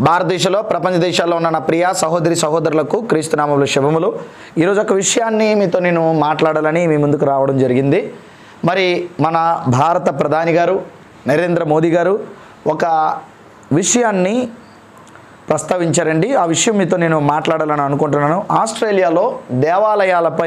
భారతదేశంలో ప్రపంచ దేశాల్లో ఉన్న నా ప్రియ సహోదరి సహోదరులకు క్రీస్తునామంలో శుభములు ఈరోజు ఒక విషయాన్ని మీతో నేను మాట్లాడాలని మీ ముందుకు రావడం జరిగింది మరి మన భారత ప్రధాని గారు నరేంద్ర మోదీ గారు ఒక విషయాన్ని ప్రస్తావించారండి ఆ విషయం మీతో నేను మాట్లాడాలని అనుకుంటున్నాను ఆస్ట్రేలియాలో దేవాలయాలపై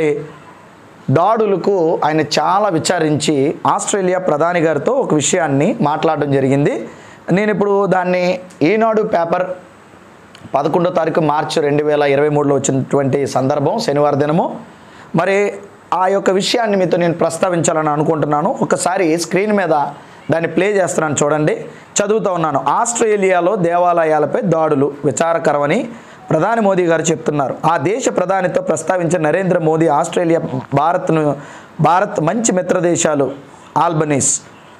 దాడులకు ఆయన చాలా విచారించి ఆస్ట్రేలియా ప్రధాని గారితో ఒక విషయాన్ని మాట్లాడడం జరిగింది నేను ఇప్పుడు దాన్ని ఈనాడు పేపర్ పదకొండో తారీఖు మార్చి రెండు వేల ఇరవై మూడులో వచ్చినటువంటి సందర్భం శనివారం దినము మరి ఆ యొక్క విషయాన్ని మీతో నేను ప్రస్తావించాలని అనుకుంటున్నాను ఒకసారి స్క్రీన్ మీద దాన్ని ప్లే చేస్తున్నాను చూడండి చదువుతూ ఉన్నాను ఆస్ట్రేలియాలో దేవాలయాలపై దాడులు విచారకరమని ప్రధాని మోదీ గారు చెప్తున్నారు ఆ దేశ ప్రధానితో ప్రస్తావించిన నరేంద్ర మోదీ ఆస్ట్రేలియా భారత్ను భారత్ మంచి మిత్ర దేశాలు ఆల్బనీస్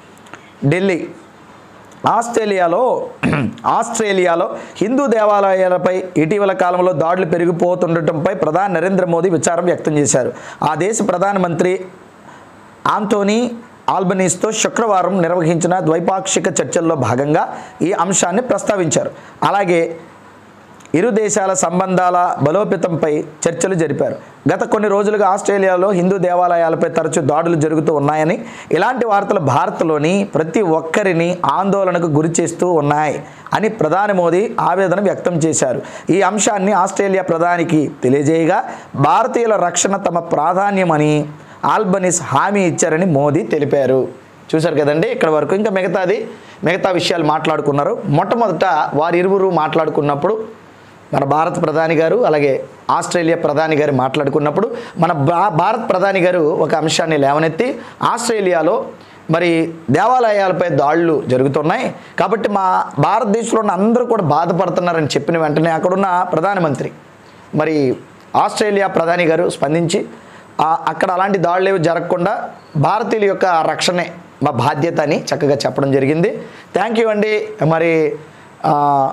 ఢిల్లీ ఆస్ట్రేలియాలో ఆస్ట్రేలియాలో హిందూ దేవాలయాలపై ఇటీవల కాలంలో దాడులు పెరిగిపోతుండటంపై ప్రధాని నరేంద్ర మోదీ విచారం వ్యక్తం చేశారు ఆ దేశ ప్రధానమంత్రి ఆంటోనీ ఆల్బనీస్తో శుక్రవారం నిర్వహించిన ద్వైపాక్షిక చర్చల్లో భాగంగా ఈ అంశాన్ని ప్రస్తావించారు అలాగే ఇరు దేశాల సంబంధాల బలోపేతంపై చర్చలు జరిపారు గత కొన్ని రోజులుగా ఆస్ట్రేలియాలో హిందూ దేవాలయాలపై తరచూ దాడులు జరుగుతూ ఉన్నాయని ఇలాంటి వార్తలు భారత్లోని ప్రతి ఒక్కరిని ఆందోళనకు గురి చేస్తూ ఉన్నాయి అని ప్రధాని మోదీ ఆవేదన వ్యక్తం చేశారు ఈ అంశాన్ని ఆస్ట్రేలియా ప్రధానికి తెలియజేయగా భారతీయుల రక్షణ తమ ప్రాధాన్యమని ఆల్బనీస్ హామీ ఇచ్చారని మోదీ తెలిపారు చూశారు కదండి ఇక్కడ వరకు ఇంకా మిగతాది మిగతా విషయాలు మాట్లాడుకున్నారు మొట్టమొదట వారి ఇరువురు మాట్లాడుకున్నప్పుడు మన భారత ప్రధాని గారు అలాగే ఆస్ట్రేలియా ప్రధాని గారు మాట్లాడుకున్నప్పుడు మన భా భారత ప్రధాని గారు ఒక అంశాన్ని లేవనెత్తి ఆస్ట్రేలియాలో మరి దేవాలయాలపై దాడులు జరుగుతున్నాయి కాబట్టి మా భారతదేశంలో ఉన్న అందరూ కూడా బాధపడుతున్నారని చెప్పిన వెంటనే అక్కడున్న ప్రధానమంత్రి మరి ఆస్ట్రేలియా ప్రధాని గారు స్పందించి ఆ- అక్కడ అలాంటి దాడులు ఏవి జరగకుండా భారతీయుల యొక్క రక్షణే మా బాధ్యత అని చక్కగా చెప్పడం జరిగింది థ్యాంక్ యూ అండి మరి ఆ,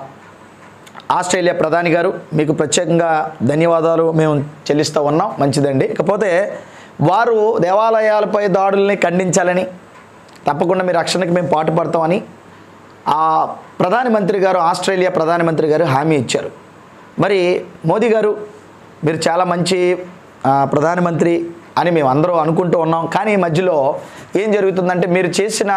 ఆస్ట్రేలియా ప్రధాని గారు మీకు ప్రత్యేకంగా ధన్యవాదాలు మేము చెల్లిస్తూ ఉన్నాం మంచిదండి ఇకపోతే వారు దేవాలయాలపై దాడుల్ని ఖండించాలని తప్పకుండా మీ రక్షణకి మేము పాటుపడతామని ఆ ప్రధానమంత్రి గారు ఆస్ట్రేలియా ప్రధానమంత్రి గారు హామీ ఇచ్చారు మరి మోదీ గారు మీరు చాలా మంచి ఆ, ప్రధానమంత్రి అని మేము అందరూ అనుకుంటూ ఉన్నాం కానీ ఈ మధ్యలో ఏం జరుగుతుందంటే మీరు చేసిన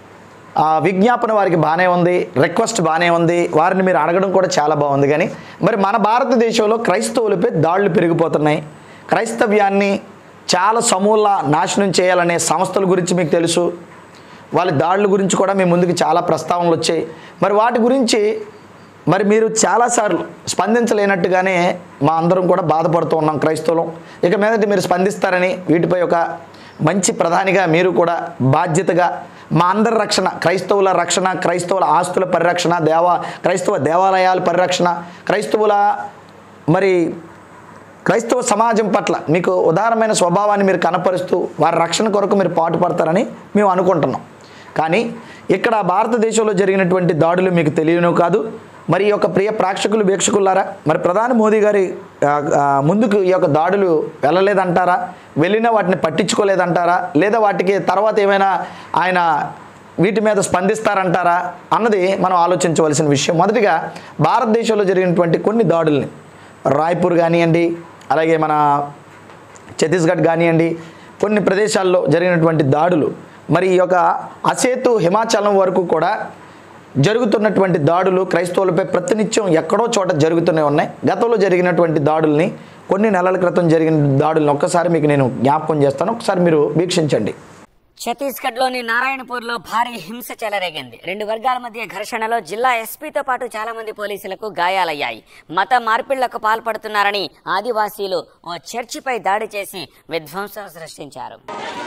ఆ, విజ్ఞాపన వారికి బాగానే ఉంది రిక్వెస్ట్ బాగానే ఉంది వారిని మీరు అడగడం కూడా చాలా బాగుంది కానీ మరి మన భారతదేశంలో క్రైస్తవులపై దాడులు పెరిగిపోతున్నాయి క్రైస్తవ్యాన్ని చాలా సమూల నాశనం చేయాలనే సంస్థల గురించి మీకు తెలుసు వాళ్ళ దాడుల గురించి కూడా మీ ముందుకు చాలా ప్రస్తావనలు వచ్చాయి మరి వాటి గురించి మరి మీరు చాలాసార్లు స్పందించలేనట్టుగానే మా అందరం కూడా బాధపడుతూ ఉన్నాం క్రైస్తవులం ఇక మీదట మీరు స్పందిస్తారని వీటిపై ఒక మంచి ప్రధానిగా మీరు కూడా బాధ్యతగా మా అందరి రక్షణ క్రైస్తవుల రక్షణ క్రైస్తవుల ఆస్తుల పరిరక్షణ దేవా క్రైస్తవ దేవాలయాల పరిరక్షణ క్రైస్తవుల మరి క్రైస్తవ సమాజం పట్ల మీకు ఉదారమైన స్వభావాన్ని మీరు కనపరుస్తూ వారి రక్షణ కొరకు మీరు పాటుపడతారని మేము అనుకుంటున్నాం కానీ ఇక్కడ భారతదేశంలో జరిగినటువంటి దాడులు మీకు తెలియను కాదు మరి ఈ యొక్క ప్రియ ప్రేక్షకులు వీక్షకులారా మరి ప్రధాని మోదీ గారి ఆ, ఆ, ముందుకు ఈ యొక్క దాడులు వెళ్ళలేదంటారా వెళ్ళినా వాటిని పట్టించుకోలేదంటారా లేదా వాటికి తర్వాత ఏమైనా ఆయన వీటి మీద స్పందిస్తారంటారా అన్నది మనం ఆలోచించవలసిన విషయం మొదటిగా భారతదేశంలో జరిగినటువంటి కొన్ని దాడుల్ని రాయ్పూర్ కానివ్వండి అలాగే మన ఛత్తీస్గఢ్ కానివ్వండి కొన్ని ప్రదేశాల్లో జరిగినటువంటి దాడులు మరి ఈ యొక్క అసేతు హిమాచలం వరకు కూడా జరుగుతున్నటువంటి దాడులు క్రైస్తవులపై ప్రతినిత్యం ఎక్కడో చోట జరుగుతూనే ఉన్నాయి గతంలో జరిగినటువంటి దాడుల్ని కొన్ని నెలల క్రితం జరిగిన దాడులను ఒక్కసారి మీకు నేను జ్ఞాపకం చేస్తాను ఒకసారి మీరు వీక్షించండి ఛత్తీస్గఢ్లోని నారాయణపూర్లో భారీ హింస చెలరేగింది రెండు వర్గాల మధ్య ఘర్షణలో జిల్లా ఎస్పీతో పాటు చాలా మంది పోలీసులకు గాయాలయ్యాయి మత మార్పిళ్లకు పాల్పడుతున్నారని ఆదివాసీలు ఓ చర్చిపై దాడి చేసి విధ్వంసం సృష్టించారు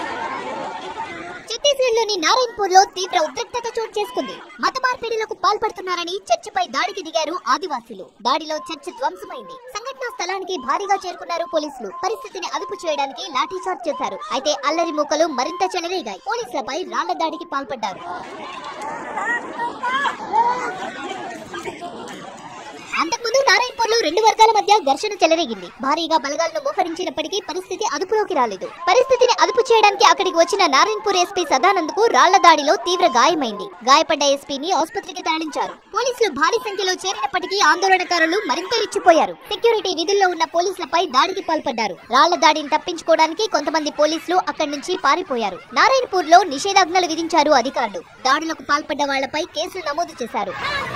ఛత్తీస్గఢ్లోని నారాయణపూర్ లో తీవ్ర ఉద్రిక్తత చోటు చేసుకుంది మత మార్పిడిలకు పాల్పడుతున్నారని చర్చిపై దాడికి దిగారు ఆదివాసీలు దాడిలో చర్చి ధ్వంసమైంది సంఘటనా స్థలానికి భారీగా చేరుకున్నారు పోలీసులు పరిస్థితిని అదుపు చేయడానికి లాఠీచార్జ్ చేశారు అయితే అల్లరి మూకలు మరింత చెలరేగాయి పోలీసులపై రాళ్ల దాడికి పాల్పడ్డారు అంతకుముందు నారాయణపూర్ పూర్లో రెండు వర్గాల మధ్య ఘర్షణ చెలరేగింది భారీగా బలగాలను మోహరించినప్పటికీ పరిస్థితి అదుపులోకి రాలేదు పరిస్థితిని అదుపు చేయడానికి అక్కడికి వచ్చిన నారాయణపూర్ ఎస్పీ సదానంద్ కు రాళ్ల దాడిలో తీవ్ర గాయమైంది గాయపడ్డ ఎస్పీని ఆసుపత్రికి తరలించారు పోలీసులు భారీ సంఖ్యలో చేరినప్పటికీ ఆందోళనకారులు మరింత రెచ్చిపోయారు సెక్యూరిటీ విధుల్లో ఉన్న పోలీసులపై దాడికి పాల్పడ్డారు రాళ్ల దాడిని తప్పించుకోవడానికి కొంతమంది పోలీసులు అక్కడి నుంచి పారిపోయారు నారాయణపూర్ లో నిషేధాజ్ఞలు విధించారు అధికారులు దాడులకు పాల్పడ్డ వాళ్లపై కేసులు నమోదు చేశారు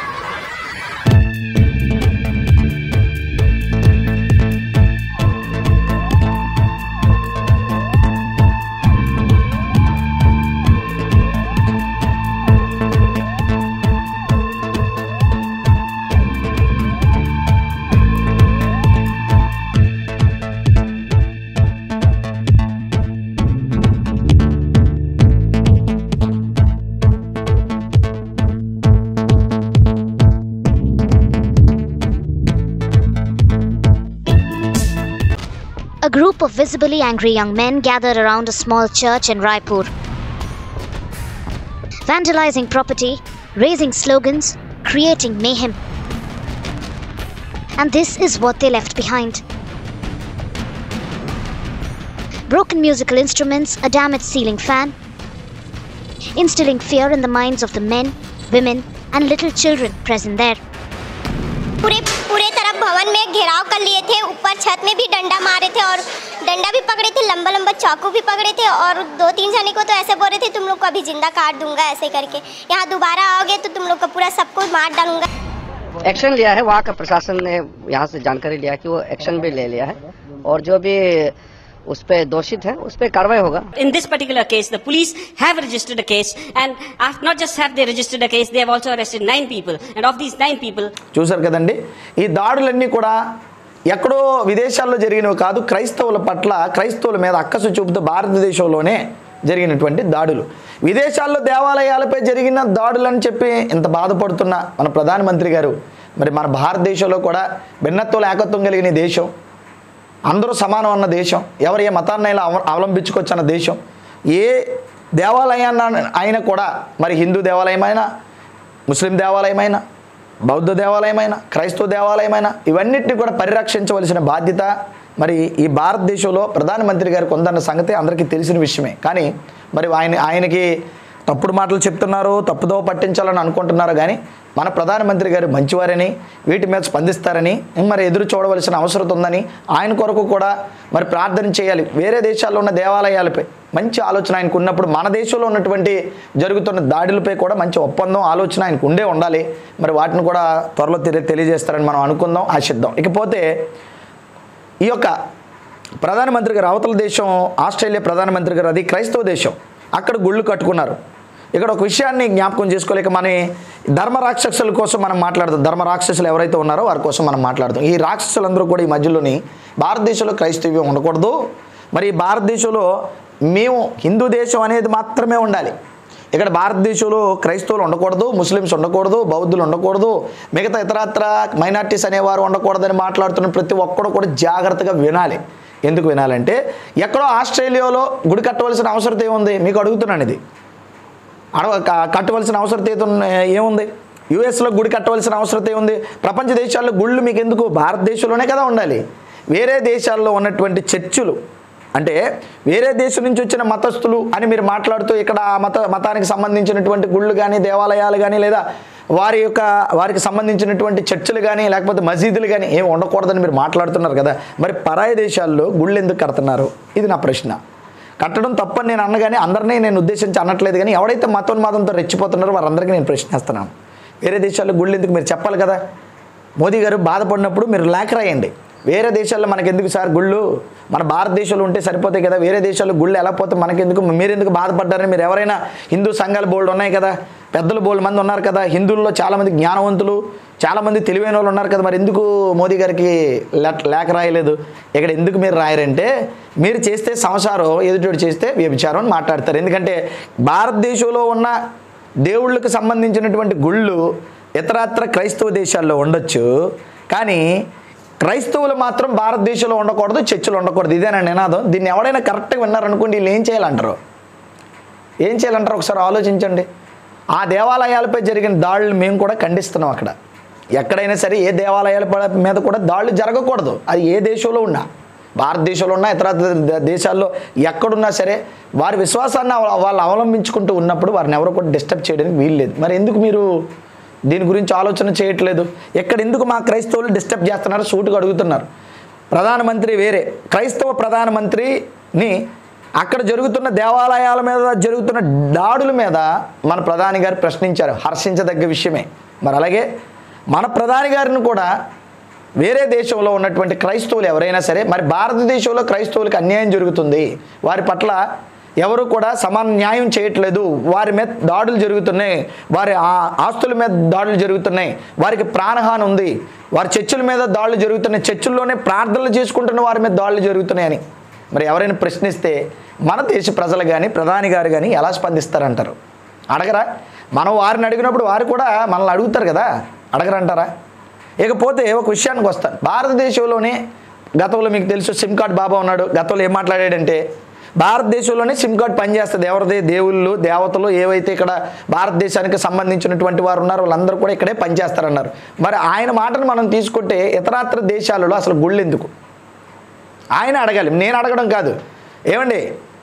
A group of visibly angry young men gathered around a small church in Raipur. Vandalizing property, raising slogans, creating mayhem. And this is what they left behind. Broken musical instruments, a damaged ceiling fan, instilling fear in the minds of the men, women, and little children present there. पूरे पूरे तरफ भवन में घेराव कर लिए थे ऊपर छत में भी डंडा मारे थे और डंडा भी पकड़े थे लंबा लंबा चाकू भी पकड़े थे और दो तीन जने को तो ऐसे बोल रहे थे तुम लोग को अभी जिंदा काट दूंगा ऐसे करके यहाँ दोबारा आओगे तो तुम लोग को पूरा सबको मार डालूंगा एक्शन लिया है वहाँ का प्रशासन ने यहाँ से जानकारी लिया कि वो एक्शन भी ले लिया है और जो भी उस पर दोषित है उस पर कार्रवाई होगा In this particular case, the police have registered a case, and af- not just have they registered a case, they have also arrested nine people. And of these nine people, చూశారు కదండి ఈ దాడులన్నీ కూడా ఎక్కడో విదేశాల్లో జరిగినవి కాదు క్రైస్తవుల పట్ల క్రైస్తవుల మీద అక్కసు చూపుతూ భారతదేశంలోనే జరిగినటువంటి దాడులు విదేశాల్లో దేవాలయాలపై జరిగిన దాడులు అని చెప్పి ఇంత బాధపడుతున్న మన ప్రధానమంత్రి గారు మరి మన భారతదేశంలో కూడా భిన్నత్వం ఏకత్వం కలిగిన ఈ దేశం అందరూ సమానం అన్న దేశం ఎవరు ఏ మతాన్నైనా అవ అవలంబించుకోవచ్చు అన్న దేశం ఏ దేవాలయాన్ని అయినా కూడా మరి హిందూ దేవాలయమైనా ముస్లిం దేవాలయమైనా బౌద్ధ దేవాలయమైనా క్రైస్తవ దేవాలయమైనా ఇవన్నిటిని కూడా పరిరక్షించవలసిన బాధ్యత మరి ఈ భారతదేశంలో ప్రధానమంత్రి గారికి ఉందన్న సంగతి అందరికీ తెలిసిన విషయమే కానీ మరి ఆయన ఆయనకి తప్పుడు మాటలు చెప్తున్నారు తప్పుదో పట్టించాలని అనుకుంటున్నారు కానీ మన ప్రధానమంత్రి గారు మంచివారని వీటి మీద స్పందిస్తారని మరి ఎదురు చూడవలసిన అవసరం ఉందని ఆయన కొరకు కూడా మరి ప్రార్థన చేయాలి వేరే దేశాల్లో ఉన్న దేవాలయాలపై మంచి ఆలోచన ఆయనకు ఉన్నప్పుడు మన దేశంలో ఉన్నటువంటి జరుగుతున్న దాడులపై కూడా మంచి ఒప్పందం ఆలోచన ఆయనకు ఉండే ఉండాలి మరి వాటిని కూడా త్వరలో తెలి- తెలియజేస్తారని మనం అనుకుందాం ఆశిద్దాం ఇకపోతే ఈ యొక్క ప్రధానమంత్రి గారు అవతల దేశం ఆస్ట్రేలియా ప్రధానమంత్రి గారు అది క్రైస్తవ దేశం అక్కడ గుళ్ళు కట్టుకున్నారు ఇక్కడ ఒక విషయాన్ని జ్ఞాపకం చేసుకోలేక మన ధర్మ రాక్షసుల కోసం మనం మాట్లాడదాం ధర్మ రాక్షసులు ఎవరైతే ఉన్నారో వారి కోసం మనం మాట్లాడదాం ఈ రాక్షసులందరూ కూడా ఈ మధ్యలోని భారతదేశంలో క్రైస్తవ్యం ఉండకూడదు మరి ఈ భారతదేశంలో మేము హిందూ దేశం అనేది మాత్రమే ఉండాలి ఇక్కడ భారతదేశంలో క్రైస్తవులు ఉండకూడదు ముస్లిమ్స్ ఉండకూడదు బౌద్ధులు ఉండకూడదు మిగతా ఇతరత్ర మైనార్టీస్ అనేవారు ఉండకూడదని మాట్లాడుతున్న ప్రతి ఒక్కడు కూడా జాగ్రత్తగా వినాలి ఎందుకు వినాలంటే ఎక్కడో ఆస్ట్రేలియాలో గుడి కట్టవలసిన అవసరం ఏముంది మీకు అడుగుతున్నాను ఇది అడవ క- కట్టవలసిన అవసరం ఏదో ఏముంది యుఎస్లో గుడి కట్టవలసిన అవసరం ఏముంది ప్రపంచ దేశాల్లో గుళ్ళు మీకు ఎందుకు భారతదేశంలోనే కదా ఉండాలి వేరే దేశాల్లో ఉన్నటువంటి చర్చులు అంటే వేరే దేశం నుంచి వచ్చిన మతస్థులు అని మీరు మాట్లాడుతూ ఇక్కడ ఆ మత మతానికి సంబంధించినటువంటి గుళ్ళు కానీ దేవాలయాలు కానీ లేదా వారి యొక్క వారికి సంబంధించినటువంటి చర్చిలు కానీ లేకపోతే మసీదులు కానీ ఏమి ఉండకూడదని మీరు మాట్లాడుతున్నారు కదా మరి పరాయి దేశాల్లో గుళ్ళు ఎందుకు కడుతున్నారు ఇది నా ప్రశ్న కట్టడం తప్పని నేను అన్నగానే అందరినీ నేను ఉద్దేశించి అనట్లేదు కానీ ఎవడైతే మతోన్మాదంతో రెచ్చిపోతున్నారో వారందరికీ నేను ప్రశ్నిస్తున్నాను వేరే దేశాల్లో గుళ్ళు ఎందుకు మీరు చెప్పాలి కదా మోదీ గారు బాధపడినప్పుడు మీరు లేఖ రాయండి వేరే దేశాల్లో మనకెందుకు సార్ గుళ్ళు మన భారతదేశంలో ఉంటే సరిపోతాయి కదా వేరే దేశాల్లో గుళ్ళు ఎలా పోతే మనకెందుకు మీరెందుకు బాధపడ్డారని మీరు ఎవరైనా హిందూ సంఘాలు బోల్డ్ ఉన్నాయి కదా పెద్దలు బోల్డ్ మంది ఉన్నారు కదా హిందువుల్లో చాలామంది జ్ఞానవంతులు చాలామంది తెలివైన వాళ్ళు ఉన్నారు కదా మరి ఎందుకు మోదీ గారికి లెట్- లేఖ రాయలేదు ఇక్కడ ఎందుకు మీరు రాయరంటే మీరు చేస్తే సంసారం ఎదుటి చేస్తే వ్యభిచారం అని మాట్లాడతారు ఎందుకంటే భారతదేశంలో ఉన్న దేవుళ్ళకు సంబంధించినటువంటి గుళ్ళు ఇతరత్ర క్రైస్తవ దేశాల్లో ఉండొచ్చు కానీ క్రైస్తవులు మాత్రం భారతదేశంలో ఉండకూడదు చర్చిలో ఉండకూడదు ఇదేనా నినాదం దీన్ని ఎవడైనా కరెక్ట్గా విన్నారనుకోండి వీళ్ళు ఏం చేయాలంటారు ఏం చేయాలంటారు ఒకసారి ఆలోచించండి ఆ దేవాలయాలపై జరిగిన దాడులు మేము కూడా ఖండిస్తున్నాం అక్కడ ఎక్కడైనా సరే ఏ దేవాలయాల ప- మీద కూడా దాడులు జరగకూడదు అది ఏ దేశంలో ఉన్నా భారతదేశంలో ఉన్నా ఇతర ద- దేశాల్లో ఎక్కడున్నా సరే వారి విశ్వాసాన్ని అవ- వాళ్ళు అవలంబించుకుంటూ ఉన్నప్పుడు వారిని ఎవరు కూడా డిస్టర్బ్ చేయడానికి వీల్లేదు మరి ఎందుకు మీరు దీని గురించి ఆలోచన చేయట్లేదు ఎక్కడ ఎందుకు మా క్రైస్తవులు డిస్టర్బ్ చేస్తున్నారు సూటుగా అడుగుతున్నారు ప్రధానమంత్రి వేరే క్రైస్తవ ప్రధానమంత్రిని అక్కడ జరుగుతున్న దేవాలయాల మీద జరుగుతున్న దాడుల మీద మన ప్రధాని గారు ప్రశ్నించారు హర్షించదగ్గ విషయమే మరి అలాగే మన ప్రధాని గారిని కూడా వేరే దేశంలో ఉన్నటువంటి క్రైస్తవులు ఎవరైనా సరే మరి భారతదేశంలో క్రైస్తవులకు అన్యాయం జరుగుతుంది వారి పట్ల ఎవరు కూడా సమాన న్యాయం చేయట్లేదు వారి మీద దాడులు జరుగుతున్నాయి వారి ఆ- ఆస్తుల మీద దాడులు జరుగుతున్నాయి వారికి ప్రాణహాని ఉంది వారి చర్చిల మీద దాడులు జరుగుతున్నాయి చర్చిల్లోనే ప్రార్థనలు చేసుకుంటున్న వారి మీద దాడులు జరుగుతున్నాయని మరి ఎవరైనా ప్రశ్నిస్తే మన దేశ ప్రజలు కానీ ప్రధాని గారు కానీ ఎలా స్పందిస్తారంటారు అడగరా మనం వారిని అడిగినప్పుడు వారు కూడా మనల్ని అడుగుతారు కదా అడగరంటారా ఇకపోతే ఒక విషయానికి వస్తాను భారతదేశంలోనే గతంలో మీకు తెలుసు సిమ్ కార్డ్ బాబా ఉన్నాడు గతంలో ఏం మాట్లాడాడంటే భారతదేశంలోనే సిమ్ కార్డ్ పనిచేస్తుంది ఎవరిది దేవుళ్ళు దేవతలు ఏవైతే ఇక్కడ భారతదేశానికి సంబంధించినటువంటి వారు ఉన్నారో వాళ్ళందరూ కూడా ఇక్కడే పనిచేస్తారన్నారు మరి ఆయన మాటను మనం తీసుకుంటే ఇతరాత్ర దేశాలలో అసలు గుళ్ళు ఎందుకు ఆయన అడగాలి నేను అడగడం కాదు ఏమండి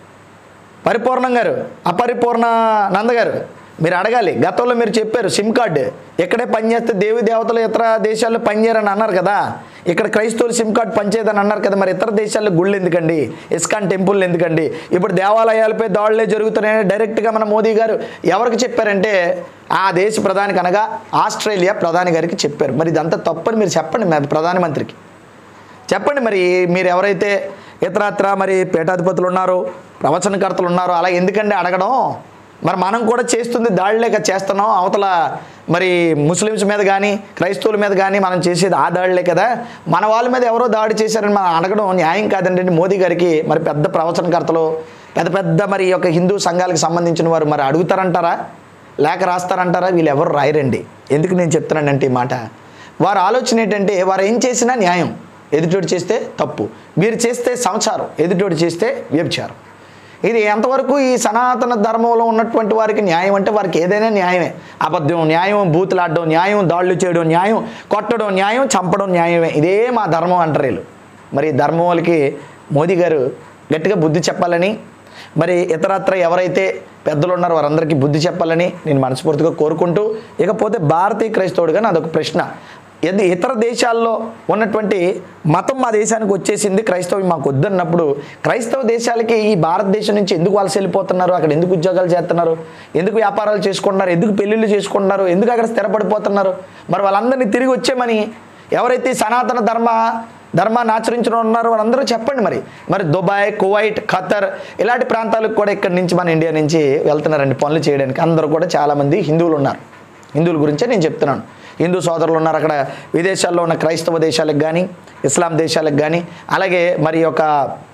పరిపూర్ణం గారు అపరిపూర్ణ నంద గారు మీరు అడగాలి గతంలో మీరు చెప్పారు సిమ్ కార్డు ఎక్కడే పనిచేస్తే దేవి దేవతలు ఇతర దేశాల్లో పనిచేయరని అన్నారు కదా ఇక్కడ క్రైస్తవులు సిమ్ కార్డు పనిచేయదని అన్నారు కదా మరి ఇతర దేశాల్లో గుళ్ళు ఎందుకండి ఇస్కాన్ టెంపుల్ ఎందుకండి ఇప్పుడు దేవాలయాలపై దాడులే జరుగుతున్నాయని డైరెక్ట్గా మన మోదీ గారు ఎవరికి చెప్పారంటే ఆ దేశ ప్రధానికి అనగా ఆస్ట్రేలియా ప్రధాని గారికి చెప్పారు మరి ఇదంతా తప్పని మీరు చెప్పండి మరి ప్రధానమంత్రికి చెప్పండి మరి మీరు ఎవరైతే ఇతరత్ర మరి పీఠాధిపతులు ఉన్నారో ప్రవచనకర్తలు ఉన్నారో అలా ఎందుకండి అడగడం మరి మనం కూడా చేస్తుంది దాడిలేక చేస్తున్నాం అవతల మరి ముస్లిమ్స్ మీద కానీ క్రైస్తవుల మీద కానీ మనం చేసేది ఆ దాడిలే కదా మన వాళ్ళ మీద ఎవరో దాడి చేశారని మనం అడగడం న్యాయం కాదండి మోదీ గారికి మరి పెద్ద ప్రవచనకర్తలు పెద్ద పెద్ద మరి ఈ యొక్క హిందూ సంఘాలకు సంబంధించిన వారు మరి అడుగుతారంటారా లేక రాస్తారంటారా వీళ్ళు ఎవరు రాయరండి ఎందుకు నేను చెప్తున్నానంటే ఈ మాట వారి ఆలోచన ఏంటంటే వారు ఏం చేసినా న్యాయం ఎదుటోడు చేస్తే తప్పు మీరు చేస్తే సంసారం ఎదుటోడు చేస్తే వ్యభిచారం ఇది ఎంతవరకు ఈ సనాతన ధర్మంలో ఉన్నటువంటి వారికి న్యాయం అంటే వారికి ఏదైనా న్యాయమే అబద్ధం న్యాయం బూతులాడడం న్యాయం దాడులు చేయడం న్యాయం కొట్టడం న్యాయం చంపడం న్యాయమే ఇదే మా ధర్మం అంటారు వీళ్ళు మరి ఈ ధర్మం వాళ్ళకి మోదీ గారు గట్టిగా బుద్ధి చెప్పాలని మరి ఇతరత్ర ఎవరైతే పెద్దలు ఉన్నారో వారందరికీ బుద్ధి చెప్పాలని నేను మనస్ఫూర్తిగా కోరుకుంటూ ఇకపోతే భారతీయ క్రైస్తవుడిగా నాదొక ప్రశ్న ఇది ఇతర దేశాల్లో ఉన్నటువంటి మతం మా దేశానికి వచ్చేసింది క్రైస్తవం మాకు వద్దన్నప్పుడు క్రైస్తవ దేశాలకి ఈ భారతదేశం నుంచి ఎందుకు వలస వెళ్ళిపోతున్నారు అక్కడ ఎందుకు ఉద్యోగాలు చేస్తున్నారు ఎందుకు వ్యాపారాలు చేసుకుంటున్నారు ఎందుకు పెళ్ళిళ్ళు చేసుకుంటున్నారు ఎందుకు అక్కడ స్థిరపడిపోతున్నారు మరి వాళ్ళందరినీ తిరిగి వచ్చేమని ఎవరైతే ఈ సనాతన ధర్మ ధర్మాన్ని ఆచరించిన ఉన్నారో వాళ్ళందరూ చెప్పండి మరి మరి దుబాయ్ కువైట్ ఖతర్ ఇలాంటి ప్రాంతాలకు కూడా ఇక్కడి నుంచి మన ఇండియా నుంచి వెళ్తున్నారండి పనులు చేయడానికి అందరూ కూడా చాలామంది హిందువులు ఉన్నారు హిందువుల గురించే నేను చెప్తున్నాను హిందూ సోదరులు ఉన్నారు అక్కడ విదేశాల్లో ఉన్న క్రైస్తవ దేశాలకు కానీ ఇస్లాం దేశాలకు కానీ అలాగే మరి యొక్క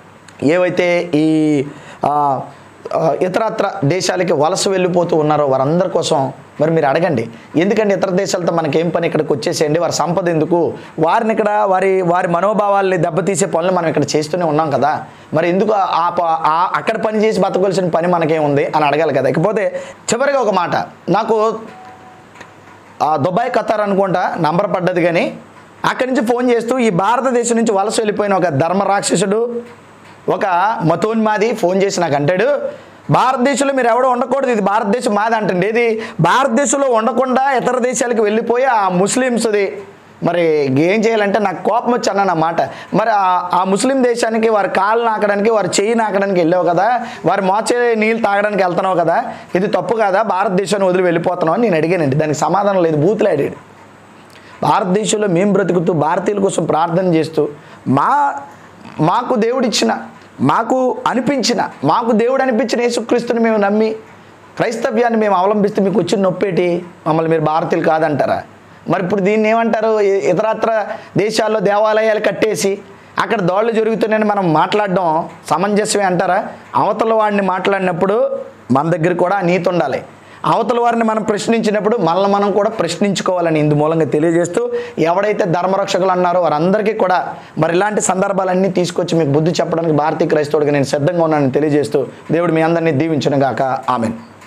ఏవైతే ఈ ఆ, ఆ, ఇతరత్ర దేశాలకి వలస వెళ్ళిపోతూ ఉన్నారో వారందరి కోసం మరి మీరు అడగండి ఎందుకంటే ఇతర దేశాలతో మనకేం పని ఇక్కడికి వచ్చేసేయండి వారి సంపద ఎందుకు వారిని ఇక్కడ వారి వారి మనోభావాల్ని దెబ్బతీసే పనులు మనం ఇక్కడ చేస్తూనే ఉన్నాం కదా మరి ఎందుకు ఆ- ఆ ప- ఆ అక్కడ పని చేసి బతకవలసిన పని మనకేముంది అని అడగాలి కదా ఇకపోతే చివరిగా ఒక మాట నాకు ఆ దుబాయ్ ఖతార్ అనుకుంటా నంబర్ పడ్డది కానీ అక్కడి నుంచి ఫోన్ చేస్తూ ఈ భారతదేశం నుంచి వలస వెళ్ళిపోయిన ఒక ధర్మ రాక్షసుడు ఒక మతోన్మాది ఫోన్ చేసి నాకు అంటాడు భారతదేశంలో మీరు ఎవడో ఉండకూడదు ఇది భారతదేశం మాది అంటండి ఇది భారతదేశంలో ఉండకుండా ఇతర దేశాలకు వెళ్ళిపోయి ఆ ముస్లిమ్స్ది మరి ఏం చేయాలంటే నాకు కోపం వచ్చి అన్న మాట మరి ఆ- ఆ ముస్లిం దేశానికి వారి కాళ్ళు నాకడానికి వారి చెయ్యి నాకడానికి వెళ్ళావు కదా వారి మోచే నీళ్ళు తాగడానికి వెళ్తున్నావు కదా ఇది తప్పు కదా భారతదేశాన్ని వదిలి వెళ్ళిపోతున్నావు అని నేను అడిగానండి దానికి సమాధానం లేదు బూతులాడాడు భారతదేశంలో మేము బ్రతుకుతూ భారతీయుల కోసం ప్రార్థన చేస్తూ మా మాకు దేవుడిచ్చిన మాకు అనిపించిన మాకు దేవుడు అనిపించిన యేసుక్రీస్తుని మేము నమ్మి క్రైస్తవ్యాన్ని మేము అవలంబిస్తే మీకు వచ్చిన నొప్పేటి మమ్మల్ని మీరు భారతీయులు కాదంటారా మరి ఇప్పుడు దీన్ని ఏమంటారు ఇ- ఇతరత్ర దేశాల్లో దేవాలయాలు కట్టేసి అక్కడ దోళ్ళు జరుగుతున్నాయని మనం మాట్లాడడం సమంజసమే అంటారా అవతల వాడిని మాట్లాడినప్పుడు మన దగ్గర కూడా ఆ నీతి ఉండాలి అవతల వారిని మనం ప్రశ్నించినప్పుడు మనల్ని మనం కూడా ప్రశ్నించుకోవాలని ఇందు మూలంగా తెలియజేస్తూ ఎవడైతే ధర్మరక్షకులు అన్నారో వారందరికీ కూడా మరి ఇలాంటి సందర్భాలన్నీ తీసుకొచ్చి మీకు బుద్ధి చెప్పడానికి భారతీయ క్రైస్తవుడిగా నేను సిద్ధంగా ఉన్నానని తెలియజేస్తూ దేవుడు మీ అందరినీ దీవించను గాక ఆమెన్